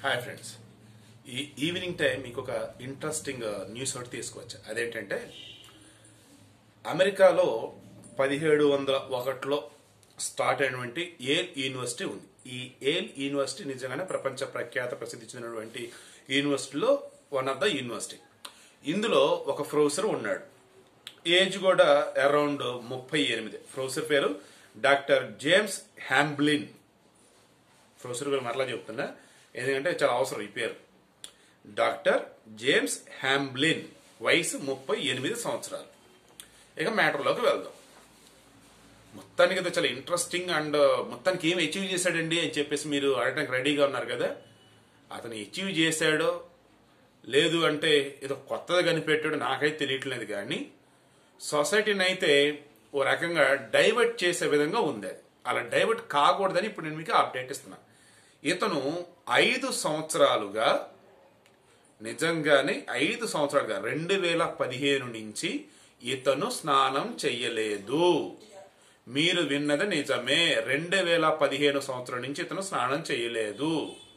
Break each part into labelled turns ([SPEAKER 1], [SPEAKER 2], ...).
[SPEAKER 1] hi friends ఈ evening time మీకు ఒక ఇంట్రెస్టింగ్ న్యూస్ ఒకటి తీసుకొచ్చా అదేంటంటే అమెరికాలో పదిహేడు వందల ఒకటిలో స్టార్ట్ అయినటువంటి ఏల్ యూనివర్సిటీ ఉంది ఈ ఏల్ యూనివర్సిటీ నిజంగానే ప్రపంచ ప్రఖ్యాత ప్రసిద్ధి చెందినటువంటి యూనివర్సిటీలో వన్ ఆఫ్ ద యూనివర్సిటీ ఇందులో ఒక ప్రొఫెసర్ ఉన్నాడు ఏజ్ కూడా అరౌండ్ ముప్పై ఎనిమిది ప్రొఫెసర్ పేరు డాక్టర్ జేమ్స్ హ్యాంబ్లిన్ ప్రొఫెసర్ పేరు మరలా చెప్తున్నా ఎందుకంటే చాలా అవసరం ఈ పేరు డాక్టర్ జేమ్స్ హ్యాంబ్లిన్ వయసు ముప్పై ఎనిమిది సంవత్సరాలు ఇక మ్యాటర్లోకి వెళ్దాం మొత్తానికి అయితే చాలా ఇంట్రెస్టింగ్ అండ్ మొత్తానికి ఏం అచీవ్ చేశాడండి అని చెప్పేసి మీరు అడగడానికి రెడీగా ఉన్నారు కదా అతను అచీవ్ చేశాడో లేదు అంటే ఏదో కొత్తగా కనిపెట్టాడో నాకైతే తెలియట్లేదు కానీ సొసైటీని అయితే ఓ రకంగా డైవర్ట్ చేసే విధంగా ఉంది అది అలా డైవర్ట్ కాకూడదని ఇప్పుడు నేను మీకు అప్డేట్ ఇస్తున్నా ఇతను ఐదు సంవత్సరాలుగా నిజంగానే ఐదు సంవత్సరాలుగా రెండు వేల పదిహేను నుంచి ఇతను స్నానం చెయ్యలేదు మీరు విన్నది నిజమే రెండు వేల పదిహేను సంవత్సరం నుంచి ఇతను స్నానం చేయలేదు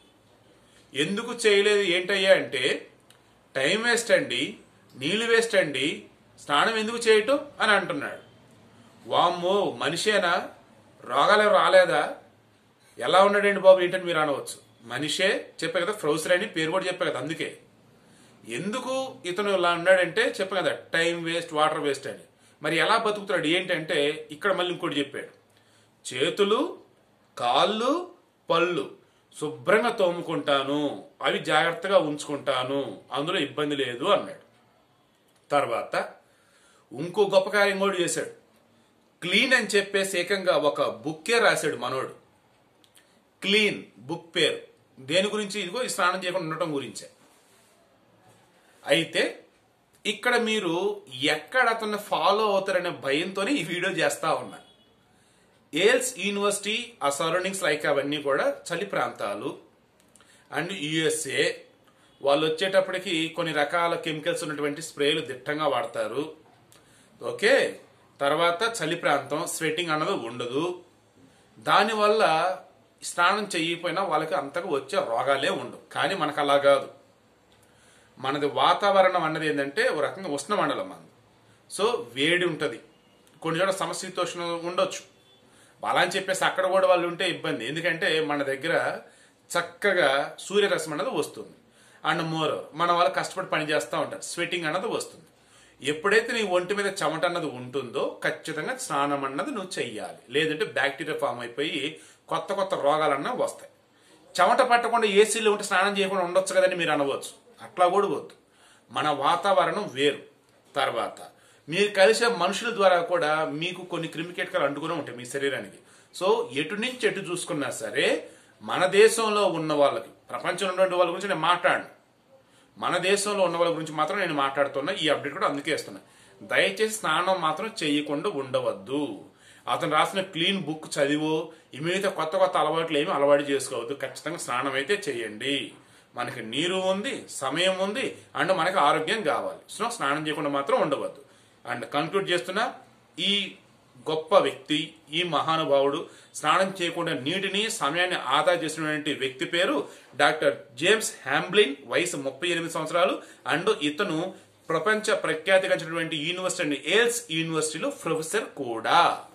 [SPEAKER 1] ఎందుకు చేయలేదు ఏంటయ్యా అంటే టైం వేస్ట్ అండి నీళ్లు వేస్ట్ అండి స్నానం ఎందుకు చేయటం అని అంటున్నాడు వామ్మో మనిషేనా రోగాలు రాలేదా ఎలా ఉన్నాడండి బాబు ఏంటని మీరు అనవచ్చు మనిషే చెప్పే కదా ప్రొఫెసర్ అని పేరు కూడా చెప్పే కదా అందుకే ఎందుకు ఇతను ఇలా ఉన్నాడంటే చెప్పే కదా టైం వేస్ట్ వాటర్ వేస్ట్ అని మరి ఎలా బతుకుతున్నాడు ఏంటంటే ఇక్కడ మళ్ళీ ఇంకోటి చెప్పాడు చేతులు కాళ్ళు పళ్ళు శుభ్రంగా తోముకుంటాను అవి జాగ్రత్తగా ఉంచుకుంటాను అందులో ఇబ్బంది లేదు అన్నాడు తర్వాత ఇంకో గొప్ప కార్యం కూడా చేశాడు క్లీన్ అని చెప్పేసి ఏకంగా ఒక బుక్కే రాశాడు మనోడు క్లీన్ బుక్ పేరు దేని గురించి ఇదిగో ఈ స్నానం చేయకుండా ఉండటం గురించే అయితే ఇక్కడ మీరు ఎక్కడ అతన్ని ఫాలో అవుతారనే భయంతోనే ఈ వీడియో చేస్తా ఉన్నా ఏల్స్ యూనివర్సిటీ ఆ సరౌండింగ్స్ లైక్ అవన్నీ కూడా చలి ప్రాంతాలు అండ్ యుఎస్ఏ వాళ్ళు వచ్చేటప్పటికి కొన్ని రకాల కెమికల్స్ ఉన్నటువంటి స్ప్రేలు దిట్టంగా వాడతారు ఓకే తర్వాత చలి ప్రాంతం స్వెట్టింగ్ అన్నది ఉండదు దానివల్ల స్నానం చేయకపోయినా వాళ్ళకి అంతగా వచ్చే రోగాలే ఉండవు కానీ మనకు అలా కాదు మనది వాతావరణం అన్నది ఏంటంటే ఒక రకంగా ఉష్ణమండలం మనది సో వేడి ఉంటుంది కొన్ని చోట్ల సమశీతోష్ణం ఉండొచ్చు అలా అని చెప్పేసి అక్కడ కూడా వాళ్ళు ఉంటే ఇబ్బంది ఎందుకంటే మన దగ్గర చక్కగా సూర్యరశ్మి అన్నది వస్తుంది అండ్ మోర్ మన వాళ్ళు కష్టపడి పని చేస్తూ ఉంటారు స్వెటింగ్ అన్నది వస్తుంది ఎప్పుడైతే నీ ఒంటి మీద చెమట అన్నది ఉంటుందో ఖచ్చితంగా స్నానం అన్నది నువ్వు చెయ్యాలి లేదంటే బ్యాక్టీరియా ఫామ్ అయిపోయి కొత్త కొత్త రోగాలన్నవి వస్తాయి చెమట పట్టకుండా ఏసీలో ఉంటే స్నానం చేయకుండా ఉండొచ్చు కదని మీరు అనవచ్చు అట్లా కూడా వద్దు మన వాతావరణం వేరు తర్వాత మీరు కలిసే మనుషుల ద్వారా కూడా మీకు కొన్ని క్రిమికేటకాలు అంటుకుని ఉంటాయి మీ శరీరానికి సో ఎటు నుంచి ఎటు చూసుకున్నా సరే మన దేశంలో ఉన్న వాళ్ళకి ప్రపంచంలో ఉన్నటువంటి వాళ్ళ గురించి నేను మాట్లాడను మన దేశంలో ఉన్న వాళ్ళ గురించి మాత్రం నేను మాట్లాడుతున్నా ఈ అప్డేట్ కూడా అందుకే ఇస్తున్నా దయచేసి స్నానం మాత్రం చేయకుండా ఉండవద్దు అతను రాసిన క్లీన్ బుక్ చదివో ఇమీడియట్ కొత్త కొత్త అలవాట్లు ఏమి అలవాటు చేసుకోవద్దు ఖచ్చితంగా స్నానం అయితే చేయండి మనకి నీరు ఉంది సమయం ఉంది అండ్ మనకి ఆరోగ్యం కావాలి సో స్నానం చేయకుండా మాత్రం ఉండవద్దు అండ్ కంక్లూడ్ చేస్తున్నా ఈ గొప్ప వ్యక్తి ఈ మహానుభావుడు స్నానం చేయకుండా నీటిని సమయాన్ని ఆదా చేసినటువంటి వ్యక్తి పేరు డాక్టర్ జేమ్స్ హ్యాంబ్లిన్ వయసు ముప్పై ఎనిమిది సంవత్సరాలు అండ్ ఇతను ప్రపంచ ప్రఖ్యాతిగాంచినటువంటి యూనివర్సిటీ అండ్ ఏల్స్ యూనివర్సిటీలో ప్రొఫెసర్ కూడా